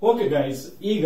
okay guys ಈಗ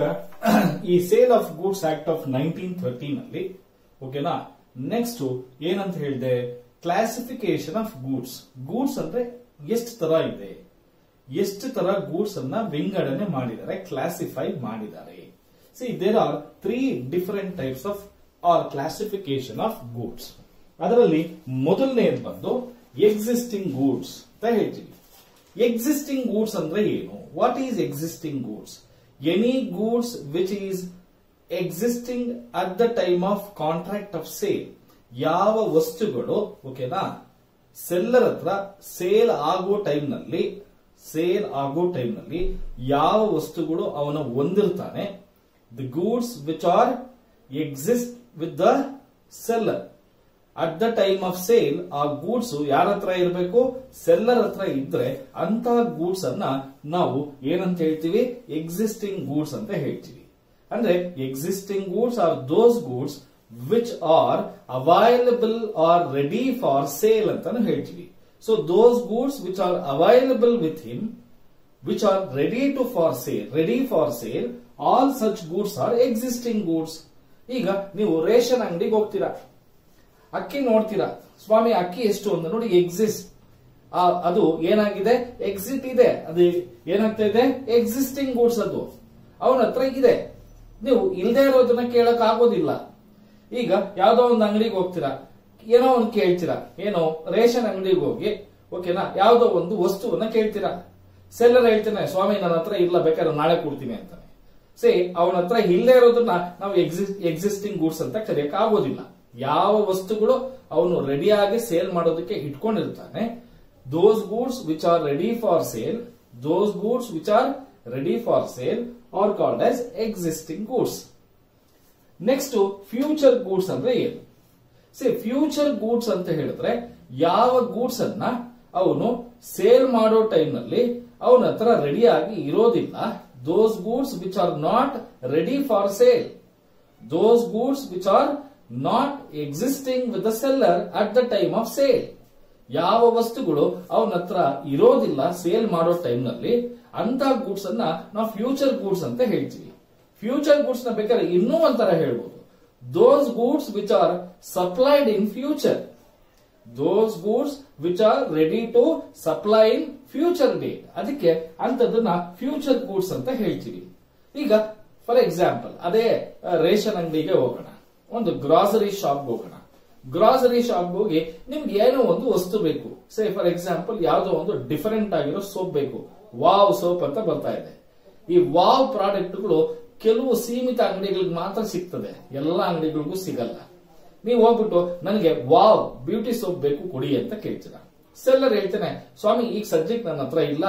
ಈ sale of goods act of nineteen thirteen ಅಲ್ಲಿ ಓಕೆನಾ ನೆಕ್ಸ್ಟ್ ಏನಂತ ಹೇಳಿದೆ ಕ್ಲಾಸಿಫಿಕೇಶನ್ ಆಫ್ ಗೂಡ್ಸ್ ಗೂಡ್ಸ್ ಅಂದ್ರೆ ಎಷ್ಟು ತರ ಇದೆ ಎಷ್ಟು ತರ ಗೂಡ್ಸ್ ಅನ್ನ ವಿಂಗಡಣೆ ಮಾಡಿದ್ದಾರೆ ಕ್ಲಾಸಿಫೈ ಮಾಡಿದ್ದಾರೆ see there are three different types of or classification of goods ಅದರಲ್ಲಿ ಮೊದಲನೇದು ಬಂದು ಎಕ್ಸಿಸ್ಟಿಂಗ್ ಗೂಡ್ಸ್ ಅಂತ ಹೇಳ್ತೀವಿ ಎಕ್ಸಿಸ್ಟಿಂಗ್ ಗೂಡ್ಸ್ ಅಂದ್ರೆ ಏನು what is existing goods any goods which is existing at the time of contract of sale ಯಾವ ವಸ್ತುಗಳು ಓಕೆನಾ ಸೆಲ್ಲರ್ ಹತ್ರ ಸೇಲ್ ಆಗೋ ಟೈಮ್ ನಲ್ಲಿ ಸೇಲ್ ಆಗೋ ಟೈಮ್ ನಲ್ಲಿ ಯಾವ ವಸ್ತುಗಳು ಅವನ ಹೊಂದಿರ್ತಾನೆ the goods which are exist with the seller at the time of sale ಆ ಗೂಡ್ಸ್ ಯಾರ ಹತ್ರ ಇರಬೇಕು ಸೆಲ್ಲರ್ ಹತ್ರ ಇದ್ರೆ ಅಂತ ಗೂಡ್ಸ್ ಅನ್ನ ನಾವು ಏನಂತ ಹೇಳ್ತೀವಿ ಎಕ್ಸಿಸ್ಟಿಂಗ್ ಗೂಡ್ಸ್ ಅಂತ ಹೇಳ್ತೀವಿ ಅಂದ್ರೆ existing goods are those goods which are available or ready for sale ಅಂತಾನು ಹೇಳ್ತೀವಿ so those goods which are available with him which are ready to for sale ready for sale all such goods are existing goods ಈಗ ನೀವು ration ಅಂಗಡಿಗೆ ಹೋಗ್ತೀರಾ ಅಕ್ಕಿ ನೋಡ್ತೀರಾ ಸ್ವಾಮಿ ಅಕ್ಕಿ ಎಷ್ಟು ಅಂತ ನೋಡಿ ಎಕ್ಸಿಸ್ಟ್ ಅದು ಏನಾಗಿದೆ ಎಕ್ಸಿಟ್ ಇದೆ ಅದು ಏನಾಗ್ತಾ ಇದೆ ಎಕ್ಸಿಸ್ಟಿಂಗ್ ಗೂಡ್ಸ್ ಅದು ಅವನ ಹತ್ರ ಇದೆ ನೀವು ಇಲ್ಲದೆ ಇರೋದನ್ನ ಕೇಳಕ್ ಆಗೋದಿಲ್ಲ ಈಗ ಯಾವ್ದೋ ಒಂದು ಅಂಗಡಿಗೆ ಹೋಗ್ತೀರಾ ಏನೋ ಒಂದು ಕೇಳ್ತೀರಾ ಏನೋ ರೇಷನ್ ಅಂಗಡಿಗೆ ಹೋಗಿ ಓಕೆನಾ ಯಾವ್ದೋ ಒಂದು ವಸ್ತುವನ್ನ ಕೇಳ್ತೀರಾ ಸೆಲ್ಲರ್ ಹೇಳ್ತಾನೆ ಸ್ವಾಮಿ ನನ್ನ ಹತ್ರ ಇಲ್ಲ ಬೇಕಾದ್ರೆ ನಾಳೆ ಕೊಡ್ತೀನಿ ಅಂತಾನೆ ಸೇ ಅವನ ಹತ್ರ ಇಲ್ಲದೆ ಇರೋದನ್ನ ನಾವು ಎಕ್ಸಿಸ್ಟಿಂಗ್ ಗೂಡ್ಸ್ ಅಂತ ಕರೆಯಕ್ ಆಗೋದಿಲ್ಲ ಯಾವ ವಸ್ತುಗಳು ಅವನು ರೆಡಿಯಾಗಿ ಸೇಲ್ ಮಾಡೋದಕ್ಕೆ ಇಟ್ಕೊಂಡಿರ್ತಾನೆ those goods which are ready for sale those goods which are ready for sale are called as existing goods next future goods ಅಂದ್ರೆ ಏನು ಸಿ ಫ್ಯೂಚರ್ ಗೂಡ್ಸ್ ಅಂತ ಹೇಳಿದ್ರೆ ಯಾವ ಗೂಡ್ಸ್ ಅನ್ನ ಅವನು ಸೇಲ್ ಮಾಡೋ ಟೈಮ್ ನಲ್ಲಿ ಅವನ ಹತ್ರ ರೆಡಿಯಾಗಿ ಇರೋದಿಲ್ಲ those goods which are not ready for sale those goods which are not existing with the seller at the time of sale ಯಾವ ವಸ್ತುಗಳು ಅವನ ಹತ್ರ ಇರೋದಿಲ್ಲ ಸೇಲ್ ಮಾಡೋ ಟೈಮ್ ನಲ್ಲಿ ಅಂತ ಗೂಡ್ಸ್ ಅನ್ನ ನಾವು ಫ್ಯೂಚರ್ ಗೂಡ್ಸ್ ಅಂತ ಹೇಳ್ತೀವಿ ಫ್ಯೂಚರ್ ಗೂಡ್ಸ್ ನ ಬೇಕಾದ್ರೆ ಇನ್ನೂ ಒಂಥರ ಹೇಳ್ಬೋದು those goods which are supplied in future those goods which are ready to supply in future date ಅದಕ್ಕೆ ಅಂತದನ್ನ ಫ್ಯೂಚರ್ ಗೂಡ್ಸ್ ಅಂತ ಹೇಳ್ತೀವಿ ಈಗ ಫಾರ್ ಎಕ್ಸಾಂಪಲ್ ಅದೇ ರೇಷನ್ ಅಂಗಡಿಗೆ ಹೋಗೋಣ ಒಂದು ಗ್ರಾಸರಿ ಶಾಪ್ ಹೋಗೋಣ ಗ್ರಾಸರಿ ಶಾಪ್ ಹೋಗಿ ನಿಮ್ಗೆ ಏನೋ ಒಂದು ವಸ್ತು ಬೇಕು ಸೇ ಫಾರ್ ಎಕ್ಸಾಂಪಲ್ ಯಾವ್ದೋ ಒಂದು ಡಿಫರೆಂಟ್ ಆಗಿರೋ ಸೋಪ್ ಬೇಕು ವಾವ್ ಸೋಪ್ ಅಂತ ಬರ್ತಾ ಇದೆ ಈ ವಾವ್ ಪ್ರಾಡಕ್ಟ್ಗಳು ಕೆಲವು ಸೀಮಿತ ಅಂಗಡಿಗಳಿಗೆ ಮಾತ್ರ ಸಿಗ್ತದೆ ಎಲ್ಲ ಅಂಗಡಿಗಳಿಗೂ ಸಿಗಲ್ಲ ನೀವು ಹೋಗ್ಬಿಟ್ಟು ನನಗೆ ವಾವ್ ಬ್ಯೂಟಿ ಸೋಪ್ ಬೇಕು ಕೊಡಿ ಅಂತ ಕೇಳ್ತೀರ ಸೆಲ್ಲರ್ ಹೇಳ್ತೇನೆ ಸ್ವಾಮಿ ಈಗ ಸದ್ಯಕ್ಕೆ ನನ್ನ ಹತ್ರ ಇಲ್ಲ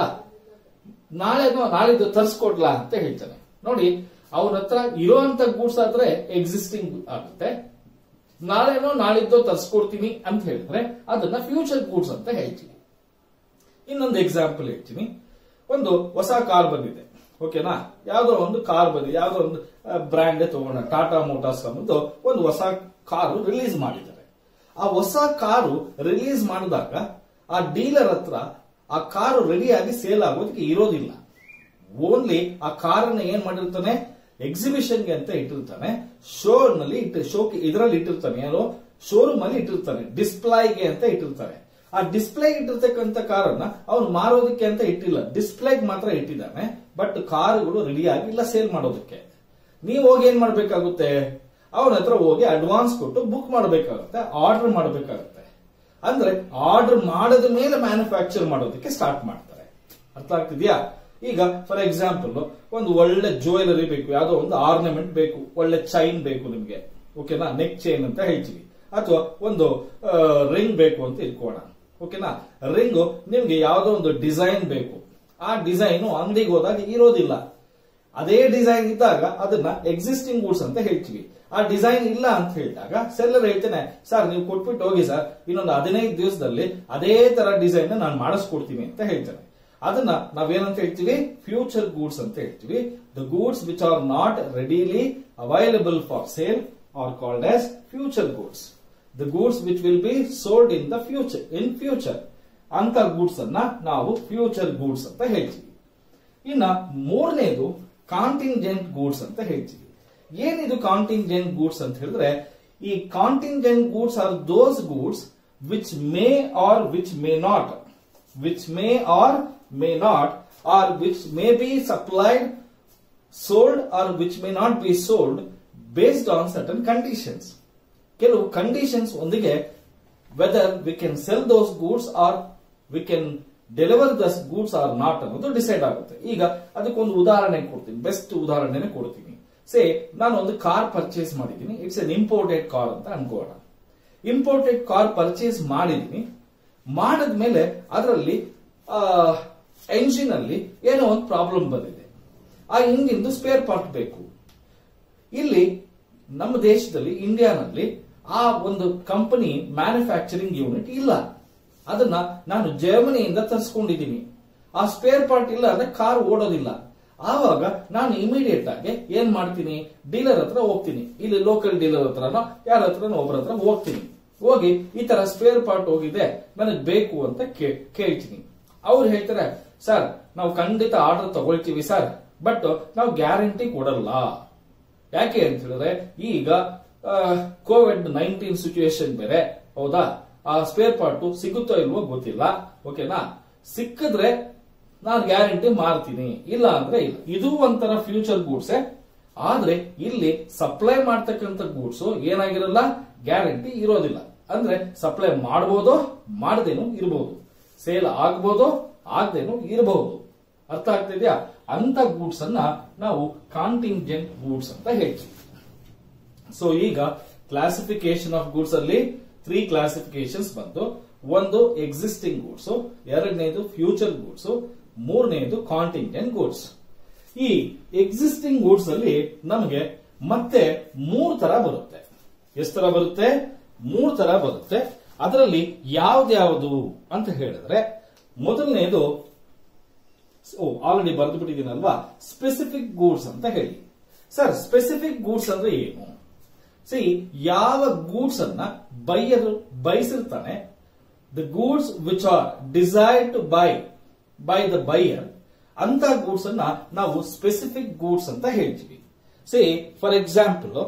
ನಾಳೆನೋ ನಾಳಿದ್ದು ತರಿಸ್ಕೊಡ್ಲಾ ಅಂತ ಹೇಳ್ತಾನೆ ನೋಡಿ ಅವನ ಹತ್ರ ಇರೋಂತ ಗೂಡ್ಸ್ ಆದ್ರೆ ಎಕ್ಸಿಸ್ಟಿಂಗ್ ಆಗುತ್ತೆ ನಾಳೆನೋ ನಾಳಿದ್ದೋ ತರಿಸ್ಕೊಡ್ತೀನಿ ಅಂತ ಹೇಳಿದ್ರೆ ಅದನ್ನ ಫ್ಯೂಚರ್ ಗೂಡ್ಸ್ ಅಂತ ಹೇಳ್ತೀವಿ ಇನ್ನೊಂದು ಎಕ್ಸಾಂಪಲ್ ಹೇಳ್ತೀನಿ ಒಂದು ಹೊಸ ಕಾರ್ ಬಂದಿದೆ ಓಕೆನಾ ಯಾವ್ದೋ ಒಂದು ಕಾರ್ ಬಂದಿದೆ ಯಾವ್ದೋ ಒಂದು ಬ್ರ್ಯಾಂಡ್ ತಗೋಣ ಟಾಟಾ ಮೋಟಾರ್ಸ್ ಅನ್ನೋದು ಒಂದು ಹೊಸ ಕಾರು ರಿಲೀಸ್ ಮಾಡಿದ್ದಾರೆ ಆ ಹೊಸ ಕಾರು ರಿಲೀಸ್ ಮಾಡಿದಾಗ ಆ ಡೀಲರ್ ಹತ್ರ ಆ ಕಾರು ರೆಡಿಯಾಗಿ ಸೇಲ್ ಆಗೋದಕ್ಕೆ ಇರೋದಿಲ್ಲ ಓನ್ಲಿ ಆ ಕಾರನ್ನ ಏನ್ ಮಾಡಿರ್ತಾನೆ ಎಕ್ಸಿಬಿಷನ್ಗೆ ಅಂತ ಇಟ್ಟಿರ್ತಾನೆ ಶೋ ನಲ್ಲಿ ಇಟ್ಟು ಶೋಕ್ಕೆ ಇದರಲ್ಲಿ ಇಟ್ಟಿರ್ತಾನೆ ಏನೋ ಶೋರೂಮ್ ಅಲ್ಲಿ ಇಟ್ಟಿರ್ತಾನೆ ಡಿಸ್ಪ್ಲೈಗೆ ಅಂತ ಇಟ್ಟಿರ್ತಾನೆ ಆ ಡಿಸ್ಪ್ಲೇ ಇಟ್ಟಿರ್ತಕ್ಕಂಥ ಕಾರನ್ನ ಅವನು ಮಾರೋದಕ್ಕೆ ಅಂತ ಇಟ್ಟಿಲ್ಲ ಡಿಸ್ಪ್ಲೇಗೆ ಮಾತ್ರ ಇಟ್ಟಿದ್ದಾನೆ ಬಟ್ ಕಾರುಗಳು ರೆಡಿ ಆಗಿಲ್ಲ ಸೇಲ್ ಮಾಡೋದಕ್ಕೆ ನೀವು ಹೋಗಿ ಏನ್ ಮಾಡ್ಬೇಕಾಗುತ್ತೆ ಅವನ ಹತ್ರ ಹೋಗಿ ಅಡ್ವಾನ್ಸ್ ಕೊಟ್ಟು ಬುಕ್ ಮಾಡಬೇಕಾಗುತ್ತೆ ಆರ್ಡರ್ ಮಾಡಬೇಕಾಗುತ್ತೆ ಅಂದ್ರೆ ಆರ್ಡರ್ ಮಾಡದ ಮೇಲೆ ಮ್ಯಾನುಫ್ಯಾಕ್ಚರ್ ಮಾಡೋದಕ್ಕೆ ಸ್ಟಾರ್ಟ್ ಮಾಡ್ತಾರೆ ಅರ್ಥ ಆಗ್ತಿದ್ಯಾ ಈಗ ಫಾರ್ ಎಕ್ಸಾಂಪಲ್ ಒಂದು ಒಳ್ಳೆ ಜ್ಯುವೆಲರಿ ಬೇಕು ಯಾವ್ದೋ ಒಂದು ಆರ್ನಮೆಂಟ್ ಬೇಕು ಒಳ್ಳೆ ಚೈನ್ ಬೇಕು ನಿಮ್ಗೆ ಓಕೆನಾ ನೆಕ್ ಚೈನ್ ಅಂತ ಹೇಳ್ತೀವಿ ಅಥವಾ ಒಂದು ರಿಂಗ್ ಬೇಕು ಅಂತ ಇಟ್ಕೋಣ ಓಕೆನಾ ರಿಂಗ್ ನಿಮ್ಗೆ ಯಾವ್ದೋ ಒಂದು ಡಿಸೈನ್ ಬೇಕು ಆ ಡಿಸೈನ್ ಅಂಗಡಿಗೆ ಹೋದಾಗ ಇರೋದಿಲ್ಲ ಅದೇ ಡಿಸೈನ್ ಇದ್ದಾಗ ಅದನ್ನ ಎಕ್ಸಿಸ್ಟಿಂಗ್ ಗೂಡ್ಸ್ ಅಂತ ಹೇಳ್ತೀವಿ ಆ ಡಿಸೈನ್ ಇಲ್ಲ ಅಂತ ಹೇಳಿದಾಗ ಸೆಲ್ಲರ್ ಹೇಳ್ತೇನೆ ಸರ್ ನೀವು ಕೊಟ್ಬಿಟ್ಟು ಹೋಗಿ ಸರ್ ಇನ್ನೊಂದು ಹದಿನೈದು ದಿವಸದಲ್ಲಿ ಅದೇ ತರ ಡಿಸೈನ್ ನಾನು ಮಾಡಿಸ್ಕೊಡ್ತೀನಿ ಅಂತ ಹೇಳ್ತೇನೆ ಅದನ್ನ ನಾವೇನಂತ ಹೇಳ್ತೀವಿ ಫ್ಯೂಚರ್ ಗೂಡ್ಸ್ ಅಂತ ಹೇಳ್ತೀವಿ the goods which are not readily available for sale are called as future goods the goods which will be sold in the future in future ಅಂತ ಗೂಡ್ಸ್ ಅನ್ನ ನಾವು ಫ್ಯೂಚರ್ ಗೂಡ್ಸ್ ಅಂತ ಹೇಳ್ತೀವಿ ಇನ್ನ ಮೂರನೇದು ಕಾಂಟಿಂಜೆಂಟ್ ಗೂಡ್ಸ್ ಅಂತ ಹೇಳ್ತೀವಿ ಏನಿದು ಕಾಂಟಿಂಜೆಂಟ್ ಗೂಡ್ಸ್ ಅಂತ ಹೇಳಿದ್ರೆ ಈ contingent goods are those goods which may or which may not which may or may not or which may be supplied sold or which may not be sold based on certain conditions ಕೆಲವು conditions ಒಂದಿಗೆ whether we can sell those goods or we can deliver those goods or not ಅನ್ನೋದು decide ಆಗುತ್ತೆ ಈಗ ಅದಕ್ಕೊಂದು ಉದಾಹರಣೆ ಕೊಡ್ತೀನಿ best ಉದಾಹರಣೆನೆ ಕೊಡ್ತೀನಿ say ನಾನು ಒಂದು ಕಾರ್ ಪರ್ಚೇಸ್ ಮಾಡಿದ್ದೀನಿ ಇಟ್ಸ್ ಎನ್ ಇಂಪೋರ್ಟೆಡ್ ಕಾರ್ ಅಂತ ಅನ್ಕೋಣ ಇಂಪೋರ್ಟೆಡ್ ಕಾರ್ ಪರ್ಚೇಸ್ ಮಾಡಿದೀನಿ ಮಾಡಿದ್ಮೇಲೆ ಅದರಲ್ಲಿ ಎಂಜಿನ್ ಅಲ್ಲಿ ಏನೋ ಒಂದು ಪ್ರಾಬ್ಲಮ್ ಬಂದಿದೆ ಆ ಇಂಜಿನ್ದು ಸ್ಪೇರ್ ಪಾರ್ಟ್ ಬೇಕು ಇಲ್ಲಿ ನಮ್ಮ ದೇಶದಲ್ಲಿ ಇಂಡಿಯಾನಲ್ಲಿ ಆ ಒಂದು ಕಂಪನಿ ಮ್ಯಾನುಫ್ಯಾಕ್ಚರಿಂಗ್ ಯೂನಿಟ್ ಇಲ್ಲ ಅದನ್ನ ನಾನು ಜರ್ಮನಿಯಿಂದ ತರಿಸ್ಕೊಂಡಿದ್ದೀನಿ ಆ ಸ್ಪೇರ್ ಪಾರ್ಟ್ ಇಲ್ಲ ಅಂದ್ರೆ ಕಾರ್ ಓಡೋದಿಲ್ಲ ಆವಾಗ ನಾನು ಇಮಿಡಿಯೇಟ್ ಆಗಿ ಏನ್ ಮಾಡ್ತೀನಿ ಡೀಲರ್ ಹತ್ರ ಹೋಗ್ತೀನಿ ಇಲ್ಲಿ ಲೋಕಲ್ ಡೀಲರ್ ಹತ್ರನೋ ಯಾರ ಹತ್ರ ಒಬ್ಬರ ಹತ್ರ ಹೋಗ್ತೀನಿ ಹೋಗಿ ಈ ತರ ಸ್ಪೇರ್ ಪಾರ್ಟ್ ಹೋಗಿದೆ ನನಗೆ ಬೇಕು ಅಂತ ಕೇ- ಕೇಳ್ತೀನಿ ಅವ್ರು ಹೇಳ್ತಾರೆ ಸರ್ ನಾವು ಖಂಡಿತ ಆರ್ಡರ್ ತಗೊಳ್ತೀವಿ ಸರ್ ಬಟ್ ನಾವು ಗ್ಯಾರಂಟಿ ಕೊಡಲ್ಲ ಯಾಕೆ ಅಂತ ಹೇಳಿದ್ರೆ ಈಗ ಕೋವಿಡ್ ನೈನ್ಟೀನ್ ಸಿಚುವೇಶನ್ ಬೇರೆ ಹೌದಾ ಆ ಸ್ಪೇರ್ ಪಾರ್ಟ್ ಸಿಗುತ್ತೋ ಇಲ್ವೋ ಗೊತ್ತಿಲ್ಲ ಓಕೆನಾ ಸಿಕ್ಕಿದ್ರೆ ನಾನು ಗ್ಯಾರಂಟಿ ಮಾರ್ತೀನಿ ಇಲ್ಲ ಅಂದ್ರೆ ಇಲ್ಲ ಇದು ಒಂಥರ ಫ್ಯೂಚರ್ ಗೂಡ್ಸ್ ಆದ್ರೆ ಇಲ್ಲಿ ಸಪ್ಲೈ ಮಾಡ್ತಕ್ಕಂಥ ಗೂಡ್ಸ್ ಏನಾಗಿರಲ್ಲ ಗ್ಯಾರಂಟಿ ಇರೋದಿಲ್ಲ ಅಂದ್ರೆ ಸಪ್ಲೈ ಮಾಡಬಹುದು ಮಾಡದೇನು ಇರಬಹುದು ಸೇಲ್ ಆಗ್ಬೋದು ಆಗದೇನು ಇರಬಹುದು ಅರ್ಥ ಆಗ್ತಿದ್ಯಾ ಅಂತ ಗೂಡ್ಸ್ ಅನ್ನ ನಾವು ಕಾಂಟಿಂಜೆಂಟ್ ಗೂಡ್ಸ್ ಅಂತ ಹೇಳ್ತೀವಿ ಸೊ ಈಗ ಕ್ಲಾಸಿಫಿಕೇಶನ್ ಆಫ್ ಗೂಡ್ಸ್ ಅಲ್ಲಿ ತ್ರೀ ಕ್ಲಾಸಿಫಿಕೇಶನ್ಸ್ ಬಂತು ಒಂದು ಎಕ್ಸಿಸ್ಟಿಂಗ್ ಗೂಡ್ಸ್ ಎರಡನೇದು ಫ್ಯೂಚರ್ ಗೂಡ್ಸ್ ಮೂರನೇದು ಕಾಂಟಿಂಜೆಂಟ್ ಗೂಡ್ಸ್ ಈ ಎಕ್ಸಿಸ್ಟಿಂಗ್ ಗೂಡ್ಸ್ ಅಲ್ಲಿ ನಮಗೆ ಮತ್ತೆ ಮೂರ್ ತರ ಬರುತ್ತೆ ಎಷ್ಟು ತರ ಬರುತ್ತೆ ಮೂರ್ ತರ ಬರುತ್ತೆ ಅದರಲ್ಲಿ ಯಾವ್ದ್ಯಾವುದು ಅಂತ ಹೇಳಿದ್ರೆ ಮೊದಲನೇದು ಓ ಆಲ್ರೆಡಿ ಬರೆದು ಬಿಟ್ಟಿದ್ದೀನಲ್ವಾ ಸ್ಪೆಸಿಫಿಕ್ ಗೂಡ್ಸ್ ಅಂತ ಹೇಳಿ ಸರ್ ಸ್ಪೆಸಿಫಿಕ್ ಗೂಡ್ಸ್ ಅಂದ್ರೆ ಏನು ಸಿ ಯಾವ ಗೂಡ್ಸ್ ಅನ್ನ ಬೈಯರು ಬಯಸಿರ್ತಾನೆ the goods which are desire to buy by the buyer ಅಂತ ಗೂಡ್ಸ್ ಅನ್ನ ನಾವು ಸ್ಪೆಸಿಫಿಕ್ ಗೂಡ್ಸ್ ಅಂತ ಹೇಳ್ತೀವಿ ಸಿ ಫಾರ್ ಎಕ್ಸಾಂಪಲ್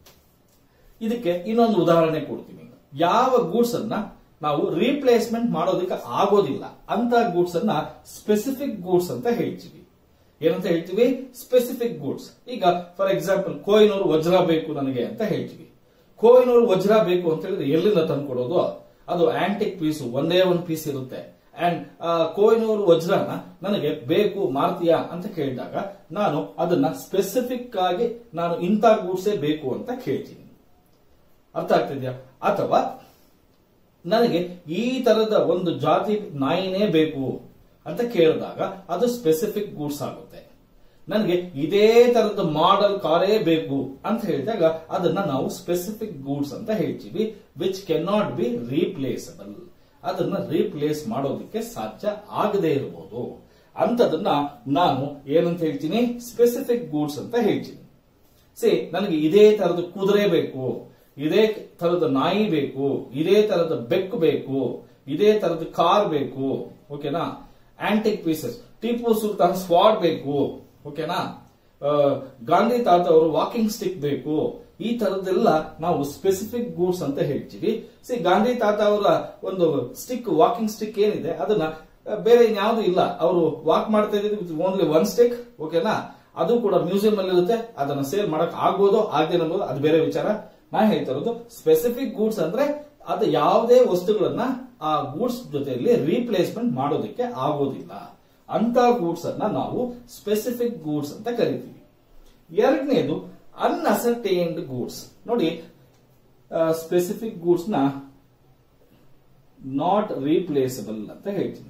ಇದಕ್ಕೆ ಇನ್ನೊಂದು ಉದಾಹರಣೆ ಕೊಡ್ತೀನಿ ಯಾವ ಗೂಡ್ಸ್ ಅನ್ನ ನಾವು ರೀಪ್ಲೇಸ್ಮೆಂಟ್ ಮಾಡೋದಕ್ಕೆ ಆಗೋದಿಲ್ಲ ಅಂತ ಗೂಡ್ಸ್ ಅನ್ನ ಸ್ಪೆಸಿಫಿಕ್ ಗೂಡ್ಸ್ ಅಂತ ಹೇಳ್ತೀವಿ ಏನಂತ ಹೇಳ್ತೀವಿ ಸ್ಪೆಸಿಫಿಕ್ ಗೂಡ್ಸ್ ಈಗ ಫಾರ್ ಎಕ್ಸಾಂಪಲ್ ಕೋಹಿನೂರು ವಜ್ರ ಬೇಕು ನನಗೆ ಅಂತ ಹೇಳ್ತೀವಿ ಕೋಹಿನೂರು ವಜ್ರ ಬೇಕು ಅಂತ ಹೇಳಿದ್ರೆ ಎಲ್ಲಿಂದ ತಂದ್ಕೊಡೋದು ಅದು ಆಂಟಿಕ್ ಪೀಸ್ ಒಂದೇ ಒಂದು ಪೀಸ್ ಇರುತ್ತೆ ಅಂಡ್ ಕೋಹಿನೂರು ವಜ್ರನ ನನಗೆ ಬೇಕು ಮಾರ್ತೀಯಾ ಅಂತ ಕೇಳಿದಾಗ ನಾನು ಅದನ್ನ ಸ್ಪೆಸಿಫಿಕ್ ಆಗಿ ನಾನು ಇಂಥ ಗೂಡ್ಸೇ ಬೇಕು ಅಂತ ಕೇಳ್ತೀನಿ ಅರ್ಥ ಆಗ್ತಿದ್ಯಾ ಅಥವಾ ನನಗೆ ಈ ತರದ ಒಂದು ಜಾತಿ ನಾಯಿನೇ ಬೇಕು ಅಂತ ಕೇಳಿದಾಗ ಅದು ಸ್ಪೆಸಿಫಿಕ್ ಗೂಡ್ಸ್ ಆಗುತ್ತೆ ನನಗೆ ಇದೇ ತರದ ಮಾಡೆಲ್ ಕಾರೇ ಬೇಕು ಅಂತ ಹೇಳಿದಾಗ ಅದನ್ನ ನಾವು ಸ್ಪೆಸಿಫಿಕ್ ಗೂಡ್ಸ್ ಅಂತ ಹೇಳ್ತೀವಿ which can not be replaceable ಅದನ್ನ ರೀಪ್ಲೇಸ್ ಮಾಡೋದಕ್ಕೆ ಸಾಧ್ಯ ಆಗದೇ ಇರಬಹುದು ಅಂತದನ್ನ ನಾನು ಏನಂತ ಹೇಳ್ತೀನಿ ಸ್ಪೆಸಿಫಿಕ್ ಗೂಡ್ಸ್ ಅಂತ ಹೇಳ್ತೀನಿ ಸಿ ನನಗೆ ಇದೇ ತರದ ಕುದುರೆ ಬೇಕು ಇದೇ ತರದ ನಾಯಿ ಬೇಕು ಇದೇ ತರದ ಬೆಕ್ಕು ಬೇಕು ಇದೇ ತರದ ಕಾರ್ ಬೇಕು ಓಕೆನಾ antique pieces Tipu Sultan sword ಬೇಕು ಓಕೆನಾ ಆ, ಗಾಂಧಿ ತಾತ ಅವರು ವಾಕಿಂಗ್ ಸ್ಟಿಕ್ ಬೇಕು ಈ ತರದ್ದೆಲ್ಲ ನಾವು ಸ್ಪೆಸಿಫಿಕ್ ಗೂಡ್ಸ್ ಅಂತ ಹೇಳ್ತೀವಿ ಸಿ ಗಾಂಧಿ ತಾತ ಅವರ ಒಂದು ಸ್ಟಿಕ್ ವಾಕಿಂಗ್ ಸ್ಟಿಕ್ ಏನಿದೆ ಅದನ್ನ ಆ, ಬೇರೆ ಇನ್ಯಾವುದು ಇಲ್ಲ ಅವರು ವಾಕ್ ಮಾಡ್ತಾ ಇದ್ದಿದ್ದು ಓನ್ಲಿ ಒನ್ ಸ್ಟಿಕ್ ಓಕೆನಾ ಅದು ಕೂಡ ಮ್ಯೂಸಿಯಂ ಅಲ್ಲಿ ಇರುತ್ತೆ ಅದನ್ನ ಸೇಲ್ ಮಾಡಕ್ ಆಗ್ಬೋದು ಆಗದೆ ಅನ್ನೋದು ಅದು ಬೇರೆ ವಿಚಾರ ನಾ ಹೇಳ್ತಾ ಇರೋದು ಸ್ಪೆಸಿಫಿಕ್ ಗೂಡ್ಸ್ ಅಂದ್ರೆ ಅದು ಯಾವುದೇ ವಸ್ತುಗಳನ್ನ ಆ ಗೂಡ್ಸ್ ಜೊತೆಯಲ್ಲಿ ರೀಪ್ಲೇಸ್ಮೆಂಟ್ ಮಾಡೋದಕ್ಕೆ ಆಗೋದಿಲ್ಲ ಅಂತ ಗೂಡ್ಸ್ ಅನ್ನ ನಾವು ಸ್ಪೆಸಿಫಿಕ್ ಗೂಡ್ಸ್ ಅಂತ ಕರಿತೀವಿ ಎರಡನೇದು ಅನ್ಅಸರ್ಟೈನ್ಡ್ ಗೂಡ್ಸ್ ನೋಡಿ ಸ್ಪೆಸಿಫಿಕ್ ಗೂಡ್ಸ್ ನ ನಾಟ್ ರೀಪ್ಲೇಸಬಲ್ ಅಂತ ಹೇಳ್ತೀನಿ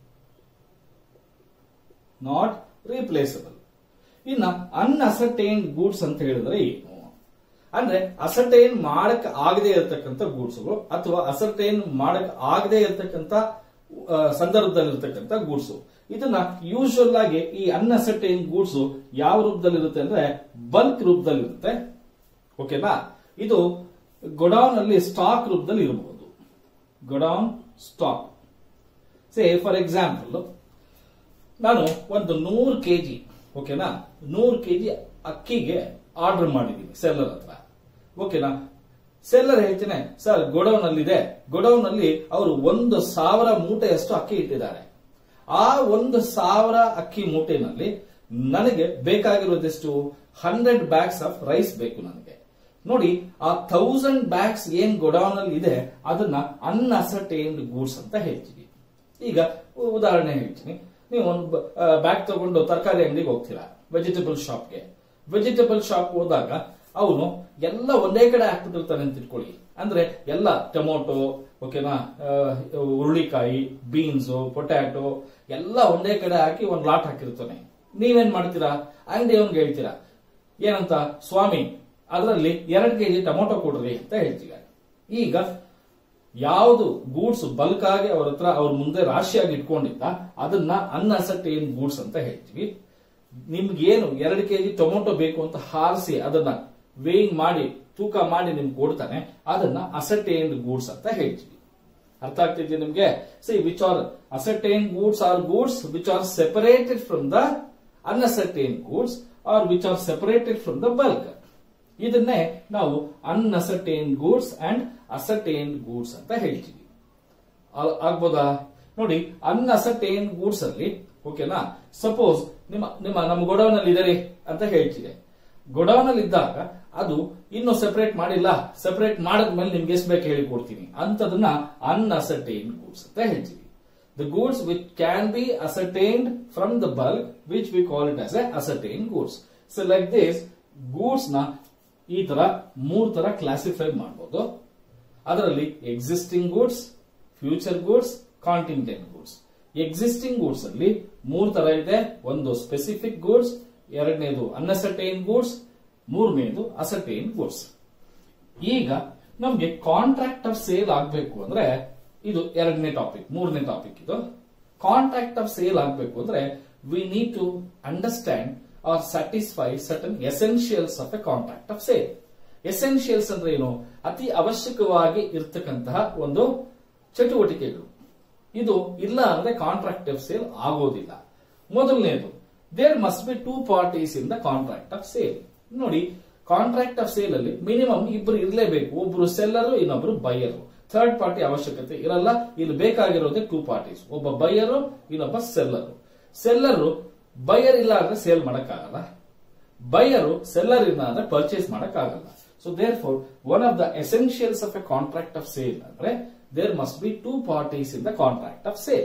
ನಾಟ್ ರೀಪ್ಲೇಸಬಲ್ ಇನ್ನ ಅನ್ಅಸರ್ಟೈನ್ಡ್ ಗೂಡ್ಸ್ ಅಂತ ಹೇಳಿದ್ರೆ ಏನು ಅಂದ್ರೆ ಅಸರ್ಟೈನ್ ಮಾಡಕ್ ಆಗದೆ ಇರತಕ್ಕಂತ ಗೂಡ್ಸ್ಗಳು ಅಥವಾ ಅಸರ್ಟೈನ್ ಮಾಡಕ್ ಆಗದೆ ಇರತಕ್ಕಂತ ಸಂದರ್ಭದಲ್ಲಿರ್ತಕ್ಕಂಥ ಗೂಡ್ಸ್ ಇದನ್ನ ಯೂಶುವಲ್ ಆಗಿ ಈ ಅನ್ಅಸರ್ಟೈನ್ ಗೂಡ್ಸ್ ಯಾವ ರೂಪದಲ್ಲಿರುತ್ತೆ ಅಂದ್ರೆ ಬಲ್ಕ್ ರೂಪದಲ್ಲಿರುತ್ತೆ ಓಕೆನಾ ಇದು ಗೊಡೌನ್ ಅಲ್ಲಿ ಸ್ಟಾಕ್ ರೂಪದಲ್ಲಿ ಇರಬಹುದು godown stock say for example ನಾನು ಒಂದು ನೂರು ಕೆಜಿ ಓಕೆನಾ ನೂರು ಕೆಜಿ ಅಕ್ಕಿಗೆ ಆರ್ಡರ್ ಮಾಡಿದೀನಿ ಸೆಲ್ಲರ್ ಹತ್ರ ಓಕೆನಾ ಸೆಲ್ಲರ್ ಹೇಳ್ತೇನೆ ಸರ್ ಗೋಡೌನ್ ಅಲ್ಲಿ ಇದೆ ಗೋಡೌನ್ ಅಲ್ಲಿ ಅವರು ಒಂದು ಸಾವಿರ ಮೂಟೆಯಷ್ಟು ಅಕ್ಕಿ ಇಟ್ಟಿದ್ದಾರೆ ಆ ಒಂದು ಸಾವಿರ ಅಕ್ಕಿ ಮೂಟೆನಲ್ಲಿ ನನಗೆ ಬೇಕಾಗಿರೋದೆಷ್ಟು ಹಂಡ್ರೆಡ್ ಬ್ಯಾಗ್ಸ್ ಆಫ್ ರೈಸ್ ಬೇಕು ನನಗೆ ನೋಡಿ ಆ ಥೌಸಂಡ್ ಬ್ಯಾಗ್ಸ್ ಏನ್ ಗೋಡೌನ್ ಅಲ್ಲಿ ಇದೆ ಅದನ್ನ ಅನ್ಅಸರ್ಟೈನ್ಡ್ ಗೂಡ್ಸ್ ಅಂತ ಹೇಳ್ತೀವಿ ಈಗ ಉದಾಹರಣೆ ಹೇಳ್ತೀನಿ ನೀವು ಒಂದು ಬ್ಯಾಗ್ ತಗೊಂಡು ತರಕಾರಿ ಅಂಗಡಿಗೆ ಹೋಗ್ತೀರಾ ವೆಜಿಟೇಬಲ್ ಶಾಪ್ಗೆ ವೆಜಿಟೇಬಲ್ ಶಾಪ್ ಹೋದಾಗ ಅವನು ಎಲ್ಲ ಒಂದೇ ಕಡೆ ಹಾಕ್ಬಿಟ್ಟಿರ್ತಾನೆ ಅಂತ ಇಟ್ಕೊಳ್ಳಿ ಅಂದ್ರೆ ಎಲ್ಲ ಟೊಮೊಟೊ ಓಕೆನಾ ಆ, ಹುರುಳಿಕಾಯಿ ಬೀನ್ಸ್ ಪೊಟ್ಯಾಟೊ ಎಲ್ಲ ಒಂದೇ ಕಡೆ ಹಾಕಿ ಒಂದ್ ಲಾಟ್ ಹಾಕಿರ್ತಾನೆ ನೀವೇನ್ ಮಾಡ್ತೀರಾ ಅಂಗಡಿ ಅವ್ನ್ಗೆ ಹೇಳ್ತೀರಾ ಏನಂತ ಸ್ವಾಮಿ ಅದರಲ್ಲಿ ಎರಡ್ ಕೆಜಿ ಟೊಮೊಟೊ ಕೊಡ್ರಿ ಅಂತ ಹೇಳ್ತೀರ ಈಗ ಯಾವುದು ಗೂಡ್ಸ್ ಬಲ್ಕ್ ಆಗಿ ಅವ್ರ ಹತ್ರ ಅವ್ರ ಮುಂದೆ ರಾಶಿಯಾಗಿ ಇಟ್ಕೊಂಡಿದ್ದ ಅದನ್ನ ಅನ್ಅಸರ್ಟೈನ್ ಗೂಡ್ಸ್ ಅಂತ ಹೇಳ್ತೀವಿ ನಿಮ್ಗೆ ಏನು ಎರಡು ಕೆಜಿ ಟೊಮೊಟೊ ಬೇಕು ಅಂತ ಹಾರಿಸಿ ಅದನ್ನ ವೇಯಿಂಗ್ ಮಾಡಿ ತೂಕ ಮಾಡಿ ನಿಮ್ಗೆ ಕೊಡ್ತಾನೆ ಅದನ್ನ ಅಸರ್ಟೈನ್ಡ್ ಗೂಡ್ಸ್ ಅಂತ ಹೇಳ್ತೀವಿ ಅರ್ಥ ಆಗ್ತಿದ್ಯಾ ನಿಮ್ಗೆ see which are ascertain goods are goods which are separated from the unascertain goods or which are separated from the bulk ಇದನ್ನೇ ನಾವು unascertain goods and ascertain goods ಅಂತ ಹೇಳ್ತೀವಿ ಆ- ಆಗ್ಬೋದಾ ನೋಡಿ ಅನ್ಅಸರ್ಟೈನ್ ಗೂಡ್ಸ್ ಅಲ್ಲಿ ಓಕೆನಾ ಸಪೋಸ್ ನಿಮ್ಮ ನಿಮ್ಮ ನಮ್ಮ ಗೋಡೌನ್ ಅಲ್ಲಿ ಇದೆ ರೀ ಅಂತ ಹೇಳ್ತಿದೆ ಗೋಡೌನ್ ಅಲ್ಲಿ ಇದ್ದಾಗ ಅದು ಇನ್ನು ಸೆಪರೇಟ್ ಮಾಡಿಲ್ಲ ಸೆಪರೇಟ್ ಮಾಡಿದ್ಮೇಲೆ ನಿಮ್ಗೆ ಎಷ್ಟು ಬೇಕು ಹೇಳಿ ಕೊಡ್ತೀನಿ ಅಂತದನ್ನ ಅನ್ಅಸರ್ಟೈನ್ ಗೂಡ್ಸ್ ಅಂತ ಹೇಳ್ತೀವಿ the goods which can be ascertained from the bulk which we call it as a ascertain goods so like this goods ನ ಈ ತರ ಮೂರ್ ತರ ಕ್ಲಾಸಿಫೈ ಮಾಡಬಹುದು ಅದರಲ್ಲಿ existing goods future goods contingent goods existing goods ಅಲ್ಲಿ ಮೂರ್ ತರ ಇದೆ ಒಂದು ಸ್ಪೆಸಿಫಿಕ್ ಗೂಡ್ಸ್ ಎರಡನೇದು ಅನ್ಅಸರ್ಟೈನ್ ಗೂಡ್ಸ್ ಮೂರನೇದು ಅಸರ್ಟೈನ್ ಗೂಡ್ಸ್ ಈಗ ನಮ್ಗೆ ಕಾಂಟ್ರಾಕ್ಟ್ ಆಫ್ ಸೇಲ್ ಆಗ್ಬೇಕು ಅಂದ್ರೆ ಇದು ಎರಡನೇ ಟಾಪಿಕ್ ಮೂರನೇ ಟಾಪಿಕ್ ಇದು ಕಾಂಟ್ರಾಕ್ಟ್ ಆಫ್ ಸೇಲ್ ಆಗ್ಬೇಕು ಅಂದ್ರೆ we need to understand or satisfy certain essentials of a contract of sale essentials ಅಂದ್ರೆ ಏನು ಅತಿ ಅವಶ್ಯಕವಾಗಿ ಇರ್ತಕ್ಕಂತಹ ಒಂದು ಚಟುವಟಿಕೆಗಳು ಇದು ಇಲ್ಲ ಅಂದ್ರೆ ಕಾಂಟ್ರಾಕ್ಟ್ ಆಫ್ ಸೇಲ್ ಆಗೋದಿಲ್ಲ ಮೊದಲನೇದು there must be two parties in the contract of sale ನೋಡಿ ಕಾಂಟ್ರಾಕ್ಟ್ ಆಫ್ ಸೇಲ್ ಅಲ್ಲಿ ಮಿನಿಮಮ್ ಇಬ್ರು ಇರಲೇಬೇಕು ಒಬ್ರು ಸೆಲ್ಲರು ಇನ್ನೊಬ್ರು ಬೈಯರು ಥರ್ಡ್ ಪಾರ್ಟಿ ಅವಶ್ಯಕತೆ ಇರಲ್ಲ ಇಲ್ಲಿ ಬೇಕಾಗಿರೋದೇ ಟೂ ಪಾರ್ಟೀಸ್ ಒಬ್ಬ ಬೈಯರು ಇನ್ನೊಬ್ಬ ಸೆಲ್ಲರು ಸೆಲ್ಲರು ಬೈಯರ್ ಇಲ್ಲ ಅಂದ್ರೆ ಸೇಲ್ ಮಾಡಕ್ಕಾಗಲ್ಲ ಬೈಯರು ಸೆಲ್ಲರ್ ಇಲ್ಲ ಅಂದ್ರೆ ಪರ್ಚೇಸ್ ಮಾಡಕ್ಕಾಗಲ್ಲ so therefore one of the essentials of a contract of sale ಅಂದ್ರೆ there must be two parties in the contract of sale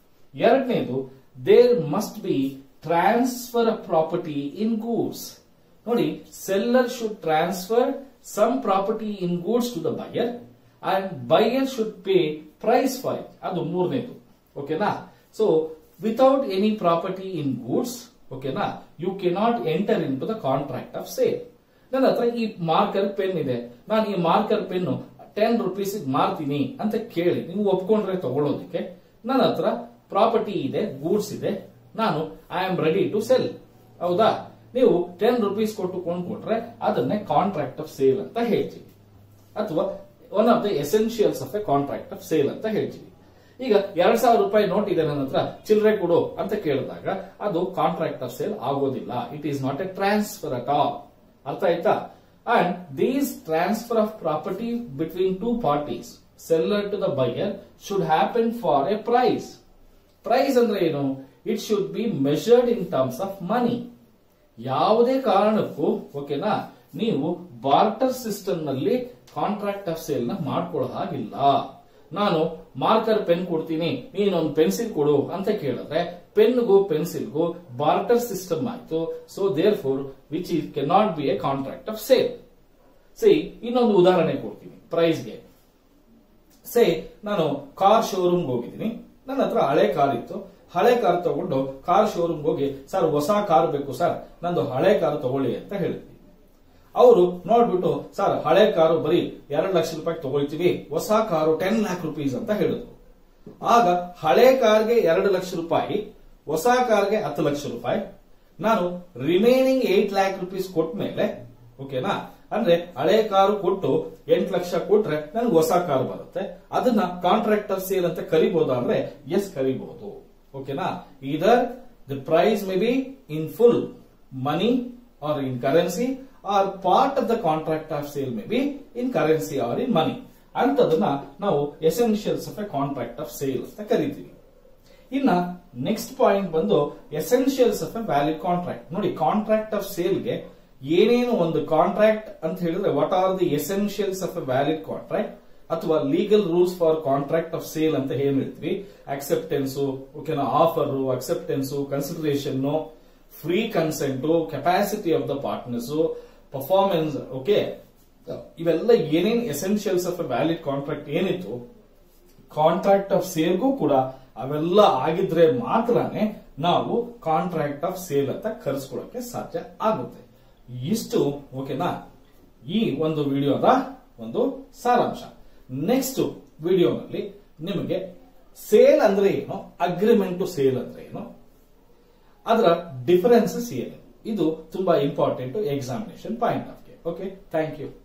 ಎರಡನೇದು there must be transfer property in goods ನೋಡಿ seller should transfer some property in goods to the buyer and buyer should pay price for it ಅದು ಮೂರನೇದು ಓಕೆನಾ so without any property in goods ಓಕೆನಾ you cannot enter into the contract of sale ನನ್ನ ಹತ್ರ ಈ marker pen ಇದೆ ನಾನು ಈ ಮಾರ್ಕರ್ ಪೆನ್ ಟೆನ್ ರುಪೀಸ್ ಮಾರ್ತೀನಿ ಅಂತ ಕೇಳಿ ನೀವು ಒಪ್ಕೊಂಡ್ರೆ ತಗೊಳ್ಳೋದಕ್ಕೆ ನನ್ನ ಹತ್ರ ಪ್ರಾಪರ್ಟಿ ಇದೆ ಗೂಡ್ಸ್ ಇದೆ ನಾನು I am ready to sell ಹೌದಾ ನೀವು ಟೆನ್ ರುಪೀಸ್ ಕೊಟ್ಟು ಕೊಂಡ್ಕೊಟ್ರೆ ಅದನ್ನೇ ಕಾಂಟ್ರಾಕ್ಟ್ ಆಫ್ ಸೇಲ್ ಅಂತ ಹೇಳ್ತೀವಿ ಅಥವಾ one of the essentials of a contract of sale ಅಂತ ಹೇಳ್ತೀವಿ ಈಗ ಎರಡ್ ಸಾವಿರ ರೂಪಾಯಿ ನೋಟ್ ಇದೆ ನನ್ನ ಹತ್ರ ಚಿಲ್ಲರೆ ಕೊಡು ಅಂತ ಕೇಳಿದಾಗ ಅದು ಕಾಂಟ್ರಾಕ್ಟ್ ಆಫ್ ಸೇಲ್ ಆಗೋದಿಲ್ಲ it is not a transfer at all ಅರ್ಥ ಆಯ್ತಾ and these transfer of property between two parties seller to the buyer should happen for a price price ಅಂದ್ರೆ ಏನು it should be measured in terms of money ಯಾವುದೇ ಕಾರಣಕ್ಕೂ ಓಕೆನಾ ನೀವು barter system ನಲ್ಲಿ contract of sale ನ ಮಾಡ್ಕೊಳ್ಳೋ ಹಾಗಿಲ್ಲ ನಾನು ಮಾರ್ಕರ್ ಪೆನ್ ಕೊಡ್ತೀನಿ ನೀನೊಂದು ಪೆನ್ಸಿಲ್ ಕೊಡು ಅಂತ ಕೇಳಿದ್ರೆ ಪೆನ್ಗೂ ಪೆನ್ಸಿಲ್ಗೂ ಬಾರ್ಟರ್ ಸಿಸ್ಟಮ್ ಆಯ್ತು so therefore which is can not be a contract of sale see ಇನ್ನೊಂದು ಉದಾಹರಣೆ ಕೊಡ್ತೀನಿ ಪ್ರೈಸ್ಗೆ ಸೇ ನಾನು ಕಾರ್ ಶೋರೂಮ್ ಹೋಗಿದ್ದೀನಿ ನನ್ನ ಹತ್ರ ಹಳೆ ಕಾರ್ ಇತ್ತು ಹಳೆ ಕಾರ್ ತಗೊಂಡು ಕಾರ್ ಶೋರೂಮ್ ಹೋಗಿ ಸರ್ ಹೊಸ ಕಾರ್ ಬೇಕು ಸರ್ ನಂದು ಹಳೆ ಕಾರ್ ತಗೊಳ್ಳಿ ಅಂತ ಹೇಳಿದ್ವಿ ಅವರು ನೋಡ್ಬಿಟ್ಟು ಸರ್ ಹಳೆ ಕಾರು ಬರೀ ಎರಡು ಲಕ್ಷ ರೂಪಾಯಿ ತಗೊಳ್ತೀವಿ ಹೊಸ ಕಾರು ಟೆನ್ ಲ್ಯಾಕ್ ರುಪೀಸ್ ಅಂತ ಹೇಳಿದ್ರು ಆಗ ಹಳೆ ಕಾರ್ಗೆ ಎರಡು ಲಕ್ಷ ರೂಪಾಯಿ ಹೊಸ ಕಾರ್ಗೆ ಹತ್ತು ಲಕ್ಷ ರೂಪಾಯಿ ನಾನು ರಿಮೈನಿಂಗ್ ಏಟ್ ಲ್ಯಾಕ್ ರುಪೀಸ್ ಕೊಟ್ಟ ಮೇಲೆ ಓಕೆನಾ ಅಂದ್ರೆ ಹಳೆ ಕಾರು ಕೊಟ್ಟು ಎಂಟು ಲಕ್ಷ ಕೊಟ್ರೆ ನನ್ಗೆ ಹೊಸ ಕಾರು ಬರುತ್ತೆ ಅದನ್ನ ಕಾಂಟ್ರಾಕ್ಟ್ ಆಫ್ ಸೇಲ್ ಅಂತ ಕರಿಬಹುದಾ ಅಂದ್ರೆ ಎಸ್ ಕರಿಬಹುದು ಓಕೆನಾ either the price may be in full money or in currency or part of the contract of sale may be in currency or in money ಅಂತದನ್ನ ನಾವು essentials of a contract of sale ಅಂತ ಕರಿತೀವಿ ಇನ್ನ next point ಬಂದು essentials of a valid contract ನೋಡಿ contract of ಸೇಲ್ಗೆ ಏನೇನು ಒಂದು ಕಾಂಟ್ರಾಕ್ಟ್ ಅಂತ ಹೇಳಿದ್ರೆ what are the essentials of a valid contract ಅಥವಾ legal rules for contract of sale ಅಂತ ಏನ್ ಹೇಳ್ತೀವಿ ಅಕ್ಸೆಪ್ಟೆನ್ಸ್ ಓಕೆನಾ offer acceptance consideration free consent capacity of the partners performance okay ಇವೆಲ್ಲ ಏನೇನ್ essentials of a valid contract ಏನಿತ್ತು contract of ಸೇಲ್ಗೂ ಕೂಡ ಅವೆಲ್ಲ ಆಗಿದ್ರೆ ಮಾತ್ರನೇ ನಾವು ಕಾಂಟ್ರಾಕ್ಟ್ ಆಫ್ ಸೇಲ್ ಅಂತ ಕರೆಸ್ಕೊಳ್ಳೋಕೆ ಸಾಧ್ಯ ಆಗುತ್ತೆ ಇಷ್ಟು ಓಕೆನಾ ಈ ಒಂದು ವಿಡಿಯೋದ ಒಂದು ಸಾರಾಂಶ ನೆಕ್ಸ್ಟ್ ವಿಡಿಯೋನಲ್ಲಿ ನಿಮಗೆ ಸೇಲ್ ಅಂದ್ರೆ ಏನು ಅಗ್ರಿಮೆಂಟ್ ಟು ಸೇಲ್ ಅಂದ್ರೆ ಏನು ಅದರ ಡಿಫರೆನ್ಸಸ್ ಏನು ಇದು ತುಂಬಾ important examination point of okay thank you